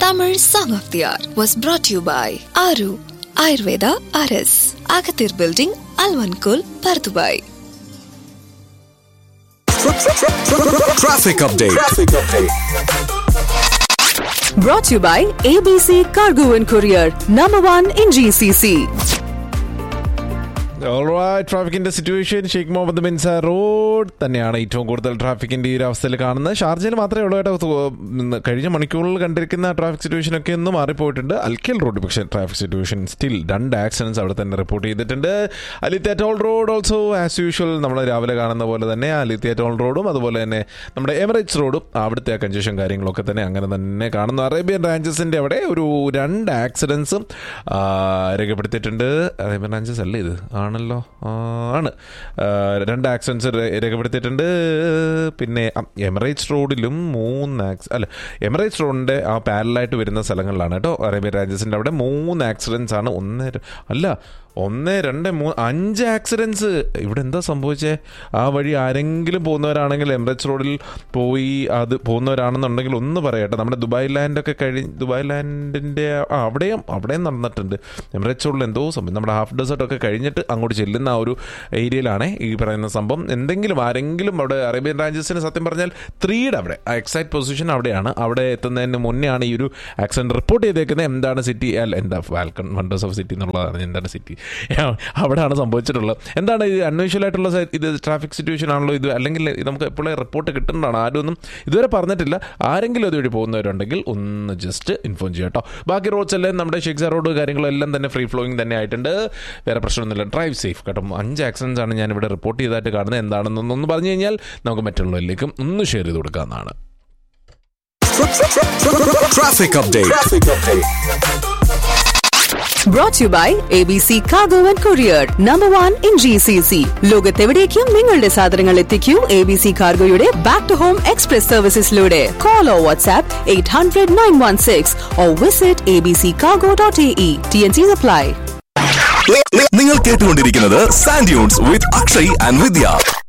Tamil Song of the Hour was brought to you by Aru Ayurveda RS, Agathir Building, Alvankul, Pardubai. Traffic update. Brought to you by ABC Cargo and Courier, number one in GCC. ട്രാഫിക്കിന്റെ situation Sheikh Mohammed ബിൻസ road തന്നെയാണ് ഏറ്റവും കൂടുതൽ ട്രാഫിക്കിന്റെ ഈ ഒരു അവസ്ഥയിൽ കാണുന്നത് ഷാർജയിൽ മാത്രമേ ഉള്ളൂ കേട്ടോ തു- ഉം, കഴിഞ്ഞ മണിക്കൂറിൽ കണ്ടിരിക്കുന്ന ട്രാഫിക് സിറ്റുവേഷൻ ഒക്കെ ഒന്ന് മാറിപ്പോയിട്ടുണ്ട് അൽക്കൽ റോഡ് പക്ഷേ ട്രാഫിക് സിറ്റുവേഷൻ സ്റ്റിൽ രണ്ട് ആക്സിഡൻസ് അവിടെ തന്നെ റിപ്പോർട്ട് ചെയ്തിട്ടുണ്ട് അലിത്യ toll road also as usual നമ്മൾ രാവിലെ കാണുന്ന പോലെ തന്നെ അലിത്യ ടോൾ റോഡും അതുപോലെ തന്നെ നമ്മുടെ എമിറേറ്റ്സ് റോഡും അവിടുത്തെ ആ കൺജഷൻ കാര്യങ്ങളൊക്കെ തന്നെ അങ്ങനെ തന്നെ കാണുന്നു അറേബ്യൻ റാഞ്ചസിന്റെ അവിടെ ഒരു രണ്ട് ആക്സിഡൻസും രേഖപ്പെടുത്തിയിട്ടുണ്ട് അറേബ്യൻ റാഞ്ചസ് അല്ലേ ഇത് ആണല്ലോ ആ, ആണ് ആ, രണ്ട് ആക്സിഡൻസ് രേഖപ്പെടുത്തിയിട്ടുണ്ട് പിന്നെ അം, എമിറേറ്റ്സ് റോഡിലും മൂന്ന് ആക്സ് അല്ല എമിറേറ്റ്സ് റോഡിന്റെ ആ പാരലായിട്ട് വരുന്ന സ്ഥലങ്ങളിലാണ് കേട്ടോ അറേബ്യൻ റാഞ്ചസിന്റെ അവിടെ മൂന്ന് ആക്സിഡൻസ് ആണ് ഒന്ന് ര- അല്ല ഒന്ന് രണ്ട് മൂന്ന് അഞ്ച് ആക്സിഡൻസ് ഇവിടെ എന്താ സംഭവിച്ചേ ആ വഴി ആരെങ്കിലും പോകുന്നവരാണെങ്കിൽ എമിറേറ്റ്സ് റോഡിൽ പോയി അത് പോകുന്നവരാണെന്നുണ്ടെങ്കിൽ ഒന്ന് പറയട്ടെ നമ്മുടെ ദുബായ് ലാൻഡൊക്കെ കഴിഞ്ഞ് ദുബായ് ലാൻഡിൻ്റെ ആ അവിടെയും അവിടെയും നടന്നിട്ടുണ്ട് എമിറേറ്റ്സ് റോഡിൽ എന്തോ സംഭവം നമ്മുടെ ഹാഫ് ഡെസേർട്ട് ഒക്കെ കഴിഞ്ഞിട്ട് അങ്ങോട്ട് ചെല്ലുന്ന ആ ഒരു ഏരിയയിലാണ് ഈ പറയുന്ന സംഭവം എന്തെങ്കിലും ആരെങ്കിലും അവിടെ അറേബ്യൻ റാഞ്ചസിന് സത്യം പറഞ്ഞാൽ ത്രീയുടെ അവിടെ ആ എക്സാക്ട് പൊസിഷൻ അവിടെയാണ് അവിടെ എത്തുന്നതിന് മുന്നേ ആണ് ഈ ഒരു ആക്സിഡന്റ് റിപ്പോർട്ട് ചെയ്തേക്കുന്നത് എന്താണ് സിറ്റി അല്ല എന്താ ഫാൽക്കൺ വണ്ടേഴ്സ് ഓഫ് സിറ്റി എന്നുള്ളതാണ് എന്താണ് സിറ്റി അവിടെയാണ് സംഭവിച്ചിട്ടുള്ളത് എന്താണ് ഇത് അൺയൂഷ്വൽ ആയിട്ടുള്ള സ- ഇത് ട്രാഫിക് സിറ്റുവേഷൻ ആണല്ലോ ഇത് അല്ലെങ്കിൽ ഇത് നമുക്ക് എപ്പോഴും റിപ്പോർട്ട് കിട്ടുന്നതാണ് ആരും ഒന്നും ഇതുവരെ പറഞ്ഞിട്ടില്ല ആരെങ്കിലും അതുവഴി പോകുന്നവരുണ്ടെങ്കിൽ ഒന്ന് ജസ്റ്റ് ഇൻഫോം ചെയ്യാം കേട്ടോ ബാക്കി റോഡ്സ് എല്ലാം നമ്മുടെ ഷെക്സ റോഡ് കാര്യങ്ങളും എല്ലാം തന്നെ ഫ്രീ ഫ്ലോയിങ് തന്നെ ആയിട്ടുണ്ട് വേറെ പ്രശ്നമൊന്നുമില്ല ഡ്രൈവ് സേഫ് കേട്ടോ അഞ്ച് ആക്സിഡൻസ് ആണ് ഞാൻ ഇവിടെ റിപ്പോർട്ട് ചെയ്തതായിട്ട് കാണുന്നത് എന്താണെന്നൊന്ന് പറഞ്ഞു കഴിഞ്ഞാൽ നമുക്ക് മറ്റുള്ളവരിലേക്കും ഒന്ന് ഷെയർ ചെയ്ത് കൊടുക്കാവുന്നതാണ് Traffic update. Brought to you by ABC Cargo and Courier, number one in GCC. ലോകത്തെവിടേക്കും നിങ്ങളുടെ സാധനങ്ങൾ എത്തിക്കൂ എ ബി സി കാർഗോയുടെ ബാക്ക് ടു ഹോം എക്സ്പ്രസ് സർവീസസിലൂടെ call or WhatsApp eight hundred nine one six or visit A B C cargo dot A E T N C apply നി- നി- നിങ്ങൾ കേട്ടുകൊണ്ടിരിക്കുന്നത് sand dunes with Akshay and Vidya